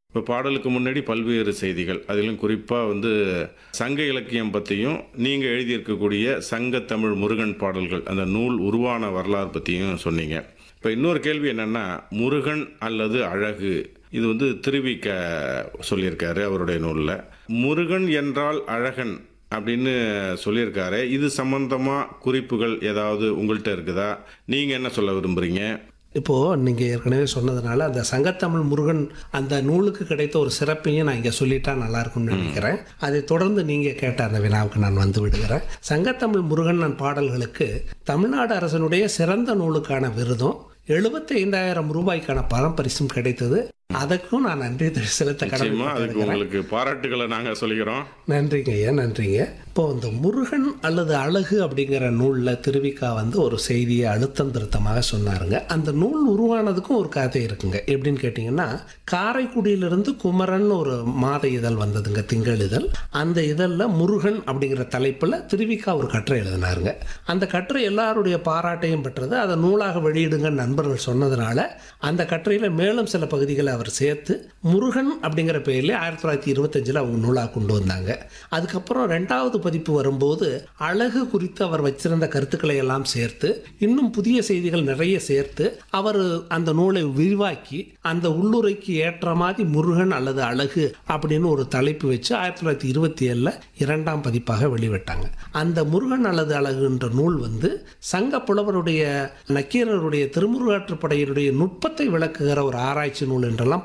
இப்போ பாடலுக்கு முன்னாடி பல்வேறு செய்திகள் அதிலும் குறிப்பாக வந்து சங்க இலக்கியம் பற்றியும் நீங்கள் எழுதியிருக்கக்கூடிய சங்க தமிழ் முருகன் பாடல்கள் அந்த நூல் உருவான வரலாறு பற்றியும் சொன்னீங்க இப்போ இன்னொரு கேள்வி என்னென்னா முருகன் அல்லது அழகு இது வந்து திருவிக்க சொல்லியிருக்காரு அவருடைய நூலில் முருகன் என்றால் அழகன் அப்படின்னு சொல்லியிருக்காரு இது சம்பந்தமாக குறிப்புகள் ஏதாவது உங்கள்கிட்ட இருக்குதா நீங்கள் என்ன சொல்ல விரும்புகிறீங்க இப்போது நீங்கள் ஏற்கனவே சொன்னதுனால அந்த சங்கத்தமிழ் முருகன் அந்த நூலுக்கு கிடைத்த ஒரு சிறப்பையும் நான் இங்கே சொல்லிட்டா நல்லா இருக்கும்னு நினைக்கிறேன் அதை தொடர்ந்து நீங்கள் கேட்ட அந்த வினாவுக்கு நான் வந்து விடுகிறேன் சங்கத்தமிழ் முருகன் பாடல்களுக்கு தமிழ்நாடு அரசனுடைய சிறந்த நூலுக்கான விருதும் எழுபத்தைந்தாயிரம் ரூபாய்க்கான பணப்பரிசும் கிடைத்தது அதற்கும் நான் நன்றி செலுத்த நிச்சயமா அதுக்கு கடமை உங்களுக்கு பாராட்டுகளை நாங்கள் சொல்லிக்கிறோம் நன்றிங்க ஐயா நன்றிங்க இப்போ இந்த முருகன் அல்லது அழகு அப்படிங்கிற நூலில் திருவிக்கா வந்து ஒரு செய்தியை அழுத்தம் திருத்தமாக சொன்னாருங்க அந்த நூல் உருவானதுக்கும் ஒரு கதை இருக்குங்க எப்படின்னு கேட்டிங்கன்னா காரைக்குடியிலிருந்து குமரன் ஒரு மாத இதழ் வந்ததுங்க திங்கள் இதழ் அந்த இதழில் முருகன் அப்படிங்கிற தலைப்பில் திருவிக்கா ஒரு கட்டுரை எழுதினாருங்க அந்த கட்டுரை எல்லாருடைய பாராட்டையும் பெற்றது அதை நூலாக வெளியிடுங்க நண்பர்கள் சொன்னதுனால அந்த கட்டுரையில் மேலும் சில பகுதிகளை அவர் சேர்த்து முருகன் அப்படிங்கிற பெயரில் ஆயிரத்தி தொள்ளாயிரத்தி இருபத்தஞ்சில் அவங்க நூலாக கொண்டு வந்தாங்க அதுக்கப்புறம் ரெண்டாவது பதிப்பு வரும்போது அழகு குறித்து அவர் வச்சிருந்த கருத்துக்களை எல்லாம் சேர்த்து இன்னும் புதிய செய்திகள் நிறைய சேர்த்து அவர் அந்த நூலை விரிவாக்கி அந்த உள்ளுரைக்கு ஏற்ற மாதிரி முருகன் அல்லது அழகு அப்படின்னு ஒரு தலைப்பு வச்சு ஆயிரத்தி தொள்ளாயிரத்தி இருபத்தி ஏழில் இரண்டாம் பதிப்பாக வெளிவிட்டாங்க அந்த முருகன் அல்லது அழகுன்ற நூல் வந்து சங்க புலவருடைய நக்கீரருடைய திருமுருகாற்றுப்படையினுடைய நுட்பத்தை விளக்குகிற ஒரு ஆராய்ச்சி நூல் என்றெல்லாம்